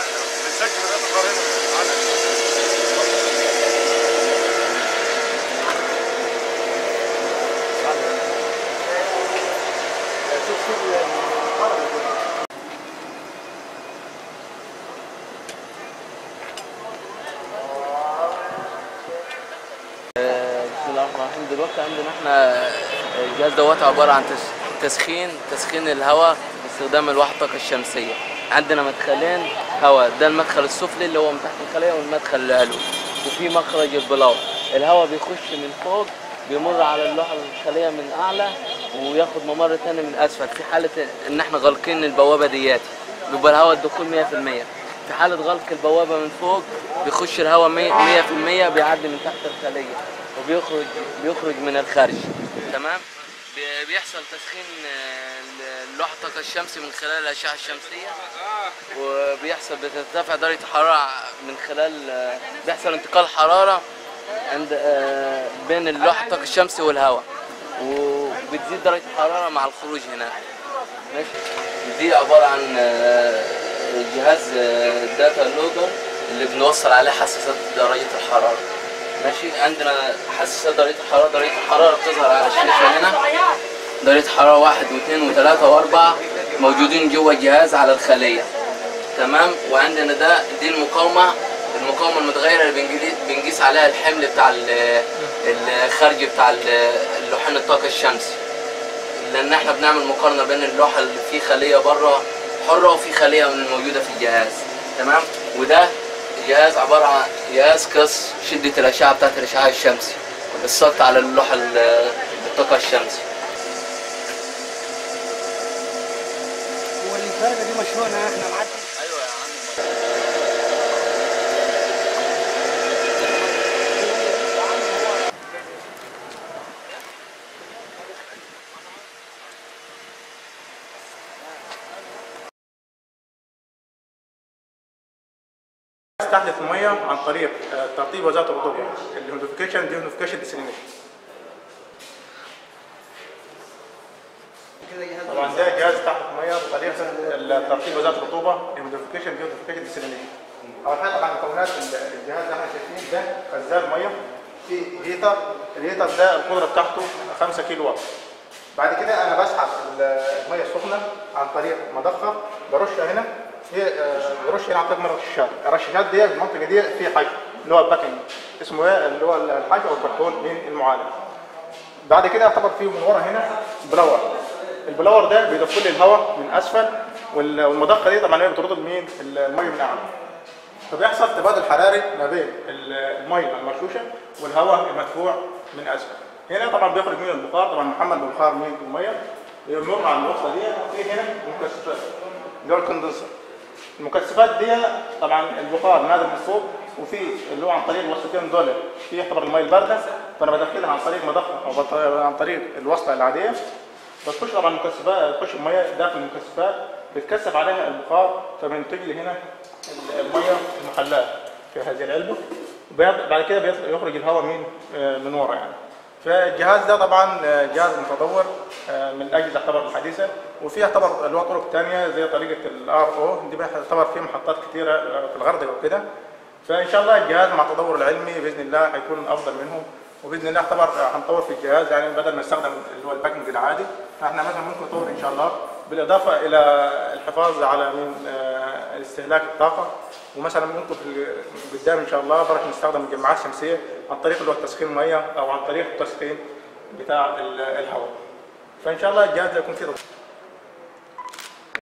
بنسجل بدايه القرار هنا معانا بسم الله الرحمن الرحيم دلوقتي عندنا احنا الجهاز دوت عباره عن تس- تسخين تسخين الهواء باستخدام الواح الطاقه الشمسيه عندنا مدخلين هواء ده المدخل السفلي اللي هو من تحت الخليه والمدخل العلوي وفي مخرج البلاط الهواء بيخش من فوق بيمر على اللوحه الخليه من اعلى وياخد ممر تاني من اسفل في حاله ان احنا غالقين البوابه دياتي بيبقى الهواء الدخول 100% في حاله غلق البوابه من فوق بيخش الهواء 100% بيعدي من تحت الخليه وبيخرج بيخرج من الخارج تمام بي- بيحصل تسخين آه، اللوح الطاقة الشمسي من خلال الأشعة الشمسية وبيحصل بترتفع درجة الحرارة من خلال آه، بيحصل انتقال حرارة عند آه، بين اللوح الطاقة الشمسي والهواء وبتزيد درجة الحرارة مع الخروج هناك ماشي دي عبارة عن آه، جهاز آه، الداتا لودر اللي بنوصل عليه حساسات درجة الحرارة ماشي عندنا حساسات درجة الحرارة درجة الحرارة بتظهر على الشاشة هنا درجة حرارة واحد واثنين وثلاثة وأربعة موجودين جوا الجهاز على الخلية تمام وعندنا ده دي المقاومة المقاومة المتغيرة اللي بنجي- بنقيس عليها الحمل بتاع ال- الخارجي بتاع ال- اللوحين الطاقة الشمسي لان احنا بنعمل مقارنه بين اللوحه اللي في خليه بره حره وفي خليه من الموجوده في الجهاز تمام وده جهاز عباره عن جهاز قياس شده الاشعه بتاعت الاشعاع الشمسي السقط على اللوحه ال- الطاقه الشمسي هو الدرجه دي مشروعنا احنا معدي ايوه يا عم تحدث الميه عن طريق آه، ترطيب وزاره الرطوبه الهيوميديفيكيشن دي هيوميديفيكيشن ديسلينيشن طبعا ده جهاز تحت الميه بطريقه الترطيب وزاره الرطوبه الهيوميديفيكيشن دي هيوميديفيكيشن ديسلينيشن اول حاجه طبعا مكونات الجهاز اللي احنا شايفين ده خزان ميه في هيتر الهيتر ده القدره بتاعته 5 كيلو واط بعد كده انا بسحب الميه السخنه عن طريق مضخه برشها هنا هي آه، برش هنا عن طريق مرة الرشاشات الرشاشات دي المنطقه دي في حجم اللي هو الباكنج اسمه ايه اللي هو الحجم او الكرتون من المعالج بعد كده يعتبر فيه من ورا هنا بلور البلور ده بيدخل لي الهواء من اسفل وال- والمضخه دي طبعا هي بترد مين الميه من اعلى فبيحصل تبادل حراري ما بين ال- الميه المرشوشه والهواء المدفوع من اسفل هنا طبعا بيخرج من البخار طبعا محمل بالبخار من الميه بيمر على الوصله دي في هنا مكثفات اللي هو الكوندنسر المكثفات دي طبعا البخار نازل من فوق وفي اللي هو عن طريق الوصلتين دول في يعتبر الميه البارده فانا بدخلها عن طريق مضخه او بط- عن طريق الوصله العاديه بتخش طبعا المكثفات تخش الميه داخل المكثفات بتكثف عليها البخار فبينتج لي هنا الميه المحلاه في هذه العلبه وبعد- بعد كده بيطلع- يخرج الهواء من آه، من ورا يعني فالجهاز ده طبعا آه، جهاز متطور آه، من الاجهزه تعتبر الحديثه وفي يعتبر اللي هو طرق ثانيه زي طريقه الار او دي يعتبر في محطات كثيره آه، في الغردقه وكده فان شاء الله الجهاز مع التطور العلمي باذن الله هيكون افضل منهم وباذن الله يعتبر آه، هنطور في الجهاز يعني بدل ما نستخدم اللي هو الباكنج العادي احنا مثلا ممكن نطور ان شاء الله بالاضافه الى الحفاظ على من آه، استهلاك الطاقه ومثلا ممكن في ال- قدام ان شاء الله برك نستخدم الجماعات الشمسيه عن طريق اللي هو تسخين الميه او عن طريق التسخين بتاع ال- الهواء فان شاء الله الجهاز ده يكون فيه تطور